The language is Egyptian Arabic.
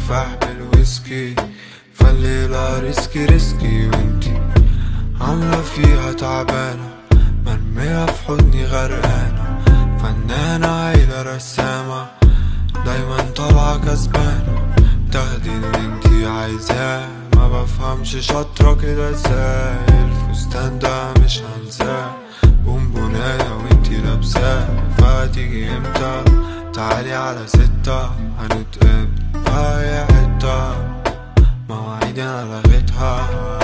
تفاح بالويسكي فالليلة ريسكي ريسكي وانتي عاملة فيها تعبانة مرمية في حضني غرقانة فنانة عيلة رسامة دايما طالعة كسبانة تاخدي اللي انتي عايزاه ما بفهمش شاطرة كده ازاي الفستان ده مش هنساه بونبوناية وانتي لابساه فهتيجي امتى تعالي على ستة هنتقابل في أي حتة مواعيدي انا لغيتها